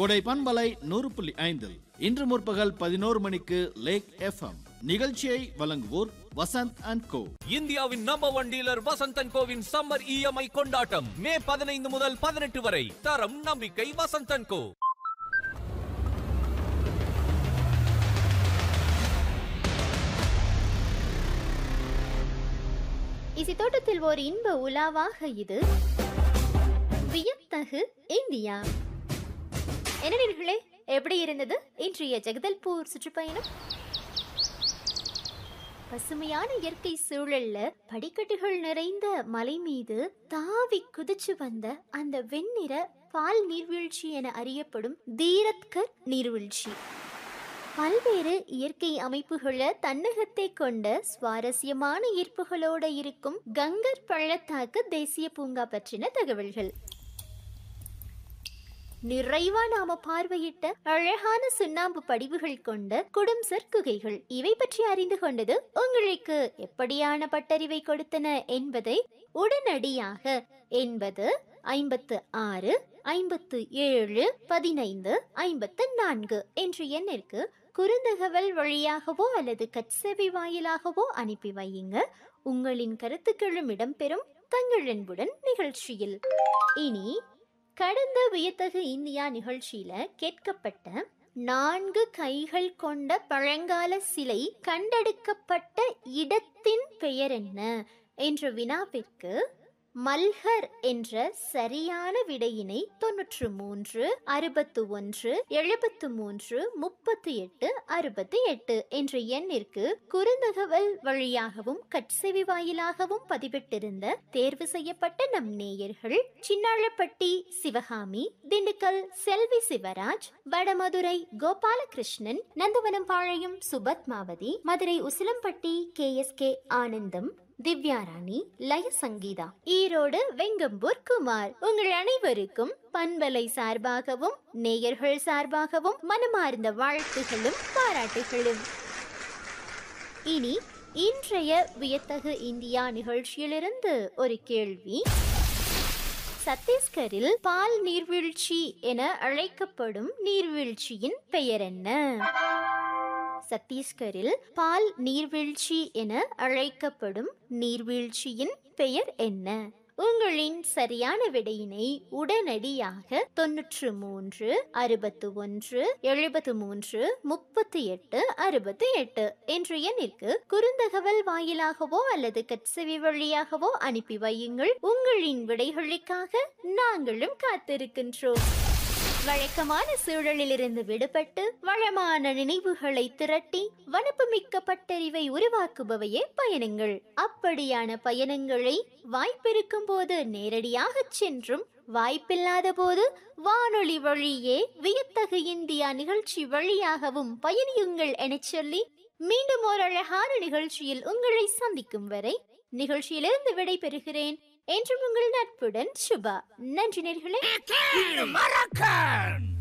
கொடை பண்பலை நூறு புள்ளி ஐந்தில் இன்று முற்பகல் பதினோரு மணிக்கு லேக் எஃப்எம் நிகழ்ச்சியை வழங்குவோர் வசந்த் அண்ட் கோ இந்தியாவின் நம்பர் ஒன் டீலர் வசந்தன் கோவின் சம்மர் இஎம்ஐ கொண்டாட்டம் மே பதினைந்து முதல் பதினெட்டு வரை தரம் நம்பிக்கை வசந்தன் கோ இசை தோட்டத்தில் ஓர் இன்ப உலாவாக இது வியத்தகு இந்தியா என்ன நேர்களே எப்படி இருந்தது இன்றைய ஜெகதல்பூர் சுற்றுப்பயணம் பசுமையான இயற்கை சூழல்ல படிக்கட்டுகள் நிறைந்த மலை மீது தாவி குதிச்சு வந்த அந்த வெண்ணிற பால் நீர்வீழ்ச்சி என அறியப்படும் தீரத்கர் நீர்வீழ்ச்சி பல்வேறு இயற்கை அமைப்புகளை தன்னகத்தை கொண்ட சுவாரஸ்யமான ஈர்ப்புகளோட இருக்கும் கங்கர் பள்ளத்தாக்கு தேசிய பூங்கா பற்றின தகவல்கள் நிறைவா நாம பார்வையிட்ட அழகான சுண்ணாம்பு படிவுகள் கொண்ட குடும்சர் குகைகள் இவை பற்றி அறிந்து கொண்டது உங்களுக்கு எப்படியான பட்டறிவை கொடுத்தன என்பதை உடனடியாக என்பது ஐம்பத்து ஆறு ஐம்பத்து ஏழு பதினைந்து ஐம்பத்து நான்கு என்ற எண்ணிற்கு குறுந்தகவல் வழியாகவோ அல்லது கட்செவி வாயிலாகவோ அனுப்பி வையுங்க உங்களின் கருத்துக்களும் இடம்பெறும் தங்கள் அன்புடன் நிகழ்ச்சியில் இனி கடந்த வியத்தகு இந்தியா நிகழ்ச்சியில கேட்கப்பட்ட நான்கு கைகள் கொண்ட பழங்கால சிலை கண்டெடுக்கப்பட்ட இடத்தின் பெயர் என்ன என்ற வினாவிற்கு மல்ஹர் என்ற சரியான விடையினை தொன்னூற்று மூன்று அறுபத்து ஒன்று எழுபத்து மூன்று முப்பத்தி எட்டு அறுபத்தி எட்டு என்ற எண்ணிற்கு குறுந்தகவல் வழியாகவும் கட்செவி வாயிலாகவும் பதிவிட்டிருந்த தேர்வு செய்யப்பட்ட நம் நேயர்கள் சின்னாளப்பட்டி சிவகாமி திண்டுக்கல் செல்வி Shivraj Vadamadurai Gopalakrishnan Nandavanam Palayam Subathmavathi Madurai Usilampatti K S K Anandam Divyarani லய சங்கீதா ஈரோடு வெங்கம்பூர் குமார் உங்கள் அனைவருக்கும் பண்பலை சார்பாகவும் நேயர்கள் சார்பாகவும் மனமார்ந்த வாழ்த்துகளும் பாராட்டுகளும் இனி இன்றைய வியத்தகு இந்தியா நிகழ்ச்சியிலிருந்து ஒரு கேள்வி சத்தீஸ்கரில் பால் நீர்வீழ்ச்சி என அழைக்கப்படும் நீர்வீழ்ச்சியின் பெயர் என்ன சத்தீஸ்கரில் பால் நீர்வீழ்ச்சி என அழைக்கப்படும் நீர்வீழ்ச்சியின் பெயர் என்ன உங்களின் சரியான விடையினை உடனடியாக தொன்னூற்று மூன்று அறுபத்து ஒன்று எழுபத்து மூன்று முப்பத்தி எட்டு அறுபத்தி எட்டு என்ற எண்ணிற்கு குறுந்தகவல் வாயிலாகவோ அல்லது கட்செவி வழியாகவோ அனுப்பி வையுங்கள் உங்களின் விடைகளுக்காக நாங்களும் காத்திருக்கின்றோம் வழக்கமான சூழலிலிருந்து விடுபட்டு வளமான நினைவுகளை திரட்டி வனப்புமிக்க பட்டறிவை உருவாக்குபவையே பயணங்கள் அப்படியான பயணங்களை வாய்ப்பிருக்கும் போது நேரடியாக சென்றும் வாய்ப்பில்லாத போது வானொலி வழியே வியத்தகு இந்தியா நிகழ்ச்சி வழியாகவும் பயணியுங்கள் எனச் சொல்லி மீண்டும் ஒரு அழகான நிகழ்ச்சியில் உங்களை சந்திக்கும் வரை நிகழ்ச்சியிலிருந்து விடை பெறுகிறேன் என்றும் உங்கள் நட்புடன் சுபா நன்றி நேர்களே Maracan!